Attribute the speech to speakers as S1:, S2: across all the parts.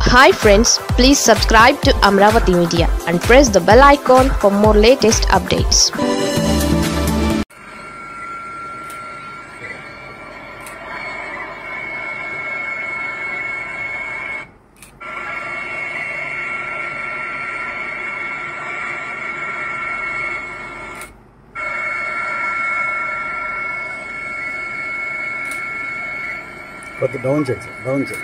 S1: hi friends please subscribe to Amaravati media and press the bell icon for more latest updates
S2: కొద్ది down చేయి sir down చేయి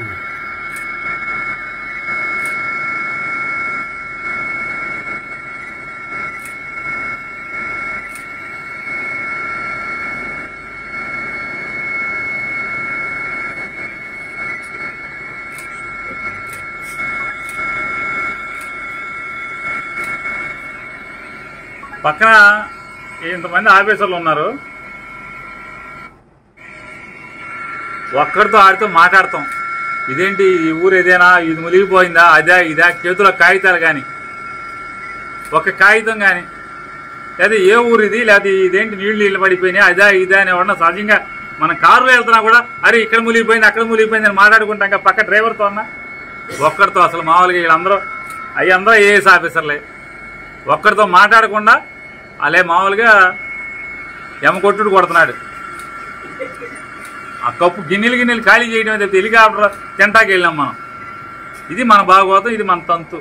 S3: పక్కన ఇంతమంది ఆఫీసర్లు ఉన్నారు ఒక్కరితో ఆడితో మాట్లాడతాం ఇదేంటి ఈ ఊరు ఏదైనా ఇది మునిగిపోయిందా అదే ఇదా చేతిలో కాగితాలు కానీ ఒక కాగితం కానీ లేదా ఏ ఊరు ఇది లేదా ఇదేంటి నీళ్లు నీళ్ళు పడిపోయినాయి అదా ఇదా అని ఎవరన్నా సహజంగా మన కారులో వెళ్తున్నా కూడా అరే ఇక్కడ మునిగిపోయింది అక్కడ మునిగిపోయింది అని మాట్లాడుకుంటాం ఇంకా పక్క డ్రైవర్తో అన్నా ఒక్కరితో అసలు మామూలుగా వీళ్ళందరూ అవి అందరూ ఏఎస్ ఆఫీసర్లే ఒక్కరితో మాట్లాడకుండా అలే మామూలుగా ఎమకొట్టుడు కొడుతున్నాడు ఆ కప్పు గిన్నెలు గిన్నెలు ఖాళీ చేయడం తప్పితే హెలికాప్టర్ తింటాకి వెళ్ళాం మనం ఇది మన భాగవతం ఇది మన తంతు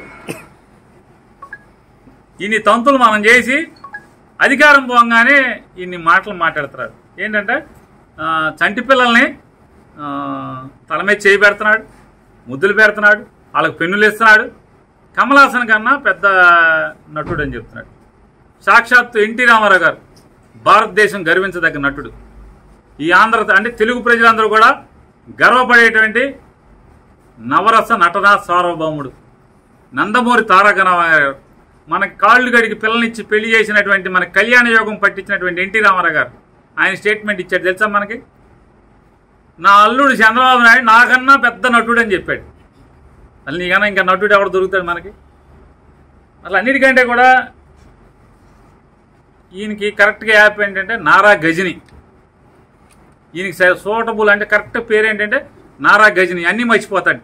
S3: ఇన్ని తంతులు మనం చేసి అధికారం పోగానే ఇన్ని మాటలు మాట్లాడుతున్నారు ఏంటంటే ఆ, చంటి పిల్లల్ని ఆ, తల మీద చేయి పెడుతున్నాడు ముద్దులు పెడుతున్నాడు వాళ్ళకి పెన్నులు ఇస్తున్నాడు కమలాసన్ కన్నా పెద్ద నటుడు అని చెప్తున్నాడు సాక్షాత్తు ఎన్టీ రామారావు గారు భారతదేశం గర్వించదగ్గ నటుడు ఈ ఆంధ్ర అంటే తెలుగు ప్రజలందరూ కూడా గర్వపడేటువంటి నవరస నటనా సార్వభౌముడు నందమూరి తారక రామారావు గారు మన కాళ్ళు గడికి పిల్లనిచ్చి పెళ్లి చేసినటువంటి మన కళ్యాణ యోగం పట్టించినటువంటి ఎన్టీ రామారావు గారు ఆయన స్టేట్మెంట్ ఇచ్చాడు తెలుసా మనకి నా అల్లుడు చంద్రబాబు నాయుడు నాకన్నా పెద్ద నటుడు అని చెప్పాడు అసలు నీకన్నా ఇంకా నటుడు ఎవడు దొరుకుతాడు మనకి అసలు అన్నిటికంటే కూడా ఈయనకి కరెక్ట్గా యాప్ ఏంటంటే నారా గజని ఈయనకి సూటబుల్ అంటే కరెక్ట్ పేరు ఏంటంటే నారా గజని అన్నీ మర్చిపోతాడు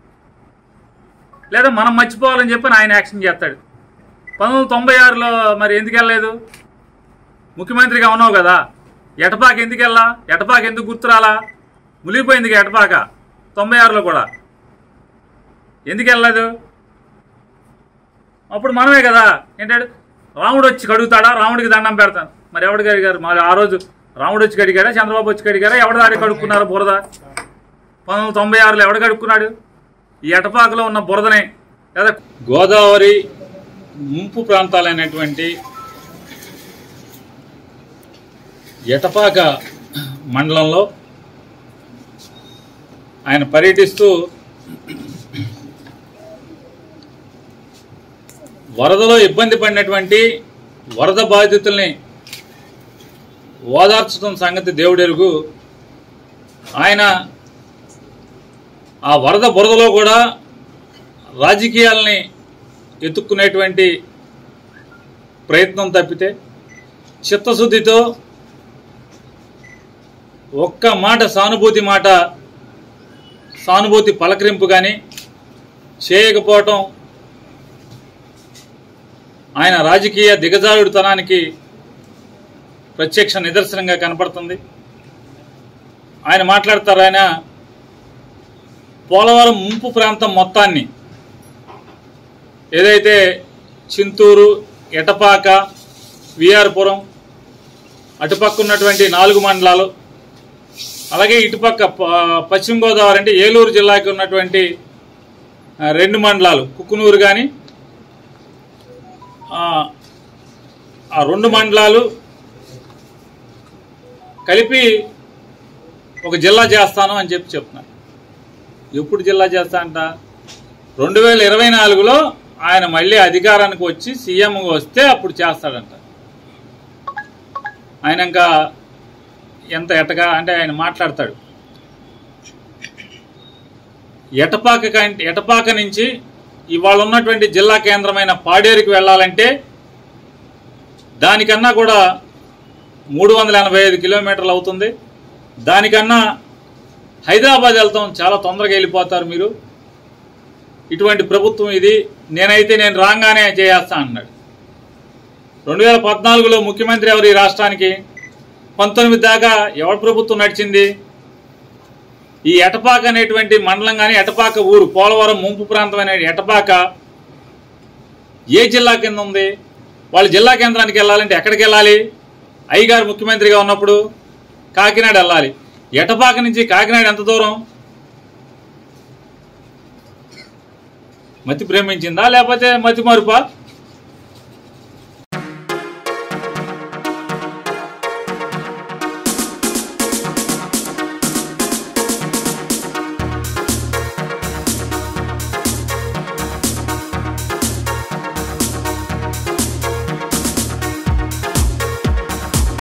S3: లేదా మనం మర్చిపోవాలని చెప్పి ఆయన యాక్షన్ చేస్తాడు పంతొమ్మిది వందల తొంభై ఆరులో మరి ఎందుకు వెళ్ళలేదు ముఖ్యమంత్రిగా ఉన్నావు కదా ఎటపాక ఎందుకు వెళ్ళా ఎటపాక ఎందుకు గుర్తురాలా మునిగిపోయింది ఇక ఎటపాక తొంభై ఆరులో కూడా ఎందుకు వెళ్ళలేదు అప్పుడు మనమే కదా ఏంటాడు రాముడు వచ్చి కడుగుతాడా రాముడికి దండం పెడతాను మరి ఎవడు కడిగారు మరి ఆ రోజు రాముడు వచ్చి కడిగారా చంద్రబాబు వచ్చి కడిగారా ఎవడ దాడి కడుక్కున్నారు బురద పంతొమ్మిది వందల తొంభై ఆరులో ఎవడు కడుక్కున్నాడు ఈ ఎటపాకలో ఉన్న బురదనే లేదా గోదావరి ముంపు ప్రాంతాలైనటువంటి ఎటపాక మండలంలో ఆయన పర్యటిస్తూ వరదలో ఇబ్బంది పడినటువంటి వరద బాధితుల్ని ఓదార్చడం సంగతి దేవుడెరుగు ఆయన ఆ వరద బురదలో కూడా రాజకీయాలని ఎత్తుక్కునేటువంటి ప్రయత్నం తప్పితే చిత్తశుద్ధితో ఒక్క మాట సానుభూతి మాట సానుభూతి పలకరింపు కానీ చేయకపోవటం ఆయన రాజకీయ దిగజారుడుతనానికి ప్రత్యక్ష నిదర్శనంగా కనపడుతుంది ఆయన మాట్లాడతారు ఆయన పోలవరం ముంపు ప్రాంతం మొత్తాన్ని ఏదైతే చింతూరు ఎటపాక విఆర్పురం అటుపక్క ఉన్నటువంటి నాలుగు మండలాలు అలాగే ఇటుపక్క ప- పశ్చిమ గోదావరి అంటే ఏలూరు జిల్లాకి ఉన్నటువంటి ఆ, రెండు మండలాలు కుక్కునూరు కానీ ఆ రెండు మండలాలు కలిపి ఒక జిల్లా చేస్తాను అని చెప్పి చెప్తున్నారు ఎప్పుడు జిల్లా చేస్తా అంట రెండు వేల ఇరవై నాలుగులో ఆయన మళ్ళీ అధికారానికి వచ్చి సీఎం వస్తే అప్పుడు చేస్తాడంట ఆయన ఇంకా ఎంత ఎటగా అంటే ఆయన మాట్లాడతాడు ఎటపాక కంటే ఎటపాక నుంచి ఇవాళ ఉన్నటువంటి జిల్లా కేంద్రమైన పాడేరుకి వెళ్ళాలంటే దానికన్నా కూడా మూడు వందల ఎనభై ఐదు కిలోమీటర్లు అవుతుంది దానికన్నా హైదరాబాద్ వెళ్తాం చాలా తొందరగా వెళ్ళిపోతారు మీరు ఇటువంటి ప్రభుత్వం ఇది నేనైతే నేను రాగానే చేస్తా అన్నాడు రెండు వేల పద్నాలుగులో ముఖ్యమంత్రి ఎవరు ఈ రాష్ట్రానికి పంతొమ్మిది దాకా ఎవరి ప్రభుత్వం నడిచింది ఈ ఎటపాక అనేటువంటి మండలం కానీ ఎటపాక ఊరు పోలవరం ముంపు ప్రాంతం అనే ఎటపాక ఏ జిల్లా కింద ఉంది వాళ్ళు జిల్లా కేంద్రానికి వెళ్ళాలంటే ఎక్కడికి వెళ్ళాలి అయ్యగారు ముఖ్యమంత్రిగా ఉన్నప్పుడు కాకినాడ వెళ్ళాలి ఎటపాక నుంచి కాకినాడ ఎంత దూరం మతి ప్రేమించిందా లేకపోతే మతి మరుపా